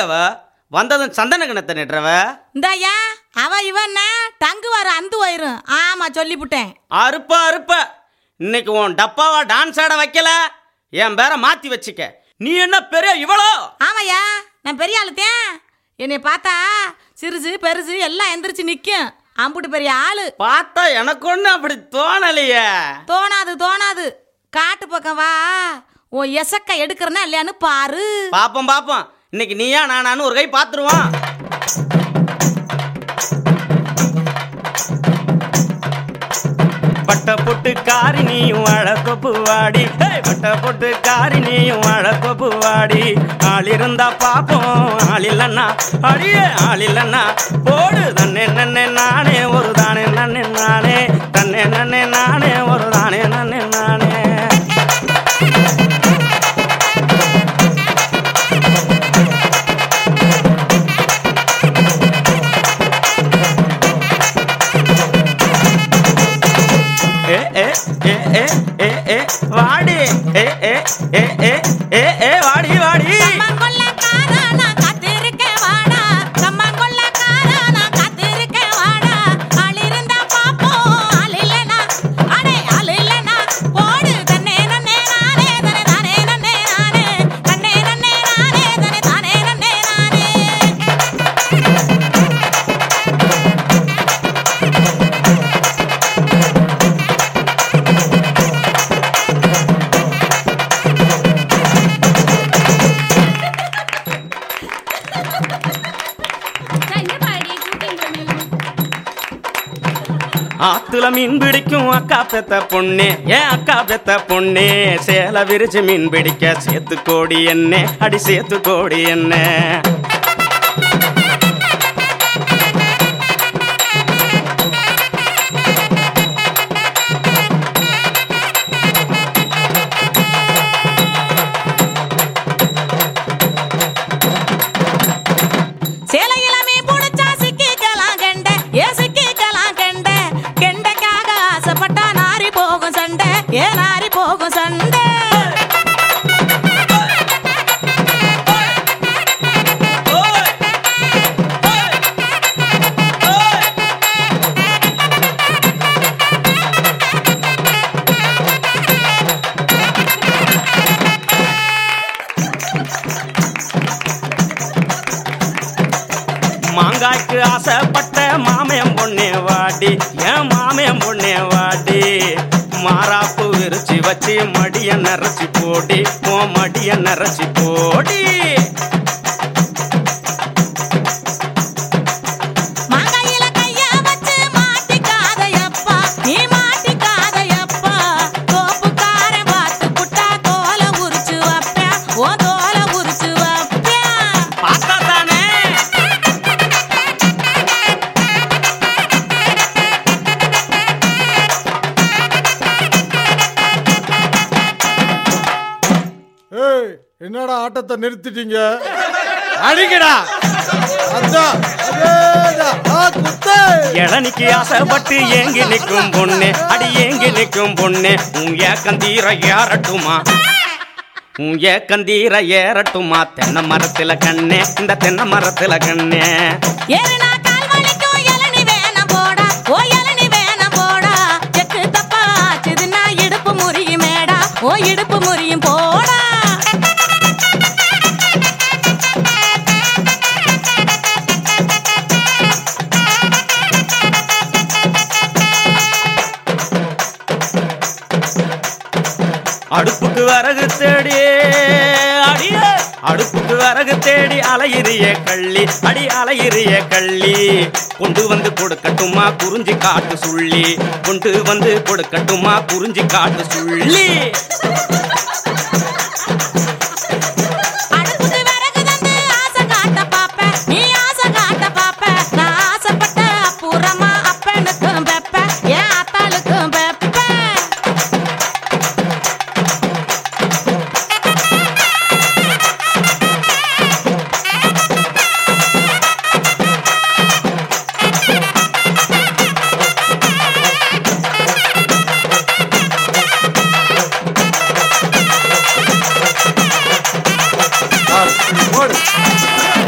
அவ வந்ததும் சந்தன கிணத்தை நெட்டுறவ இந்தாயா அவ இவன்னா டங்கு வர அந்து வயிறும் ஆமா சொல்லிவிட்டேன் அறுப்ப அறுப்ப இன்னைக்கு உன் டப்பாவா டான்ஸ் ஆட வைக்கல என் பேரை மாத்தி வச்சுக்க நீ என்ன பெரிய இவளோ ஆமாய்யா நான் பெரிய ஆளுத்தேன் என்னை பார்த்தா சிறுசு பெருசு எல்லாம் எந்திரிச்சு நிற்கும் அம்புட்டு பெரிய ஆளு பார்த்தா எனக்கு ஒண்ணு அப்படி தோணலையே தோணாது தோணாது காட்டு பக்கம் வா உன் எசக்க எடுக்கிறனா இல்லையான்னு பாரு பாப்போம் பாப்போம் இன்னைக்கு நீயா நானான்னு ஒரு கை பாத்துருவான் பட்ட பொட்டு காரி நீயும் அழகொப்பு வாடி பட்ட பொட்டு காரி நீயும் அழகொப்பு வாடி ஆள் இருந்தா பாப்போம் ஆள் இல்லைன்னா அடியே ஆள் இல்லைன்னா போடு தன்னே நன்னே நானே ஒரு தானே நன்னே நானே தன்னே நன்னே நானே ஒரு தானே நன்னே நானே ஏ ஏ ஏ ஏ ஏ ஏ வாடி ஏ ஏ ஏ ஏ ஏ ஏ வாடி வாடி கம்மங்கொல்லக்காரா, நான் காத்திருக்கேன் வாடா. கம்மங்கொல்லக்காரா, நான் காத்திருக்கேன் வாடா. ஆள் இருந்தா பாப்போம், ஆள் இல்லைனா, அடே, ஆள் இல்லைனா, போடு. தன்னே நன்னே நானே, தனே தானே நன்னே நானே. தன்னே நன்னே நானே, தனே தானே நன்னே நானே. ஆத்துல மீன் பிடிக்கும் அக்கா பெத்த பொண்ணு ஏன் அக்கா பெத்த பொண்ணு சேல விரிச்சு மீன் பிடிக்க சேத்து கோடி என்ன அடி சேத்து கோடி என்ன சேலையில மீன் புடிச்சா சிக்கிக்கலாம் கெண்டை, ஏ சிக்கிக்கலாம் கெண்டை. கெண்டைக்காக ஆசைப்பட்டா நாறி போகும் சண்டை ஏ நாறி போகும் சண்டை மாங்காய்க்கு ஆசைப்பட்ட மாமன் பொண்ணே வாடி ஏன் மாமன் பொண்ணே வாடி மாறாப்பு விரிச்சு வச்சு மடிய நரைச்சி போடி ஓ மடிய நரைச்சி போடி மாங்காயில கைய வச்சு மாட்டிக்காதயப்பா, நீ மாட்டிக்காதயப்பா. தோப்புக்காரன் பார்த்து புட்டா தோலை உரிச்சு வைப்பேன், உன் தோலை உரிச்சு வைப்பேன். பார்த்தா தானே ஏய் என்னடா ஆட்டத்தை நிறுத்திட்டீங்க அடிக்கடா அதான் அதேதான். ஆ, குத்து. இளநிக்கு ஆசைப்பட்டு ஏங்கி நிற்கும் பொண்ணு அடி ஏங்கி நிற்கும் பொண்ணு உன் ஏக்கந்தீர ஏறட்டுமா உன் ஏக்கந்தீர ஏறட்டுமா தென்னை மரத்துல கண்ணே இந்த தென்னை மரத்துல கண்ணே ஏறுனா கால் வலிக்கும், இளநீ வேணாம் போடா, ஓ இளநீ வேணாம் போடா. எக்கு தப்பா ஆச்சுதுன்னா இடுப்பு முறியும் மேடா, ஓ இடுப்பு முறியும் போடா அடுப்புக்கு வரகு தேடி அடிய அடுப்புக்கு வரகு தேடி அலையிறிய கள்ளி அடி அலையிறிய கள்ளி கொண்டு வந்து கொடுக்கட்டுமா குறிஞ்சி காட்டு சுள்ளி கொண்டு வந்து கொடுக்கட்டுமா குறிஞ்சி காட்டு சுள்ளி அடுப்புக்கு விறகு தந்து ஆசை காட்ட பாப்பேன், நீ ஆசை காட்ட பாப்ப. நான் ஆசைப்பட்ட அப்புறமா அப்பனுக்கும் பெப்ப, என் ஆத்தாளுக்கும் பெப்ப. ஆ, போடு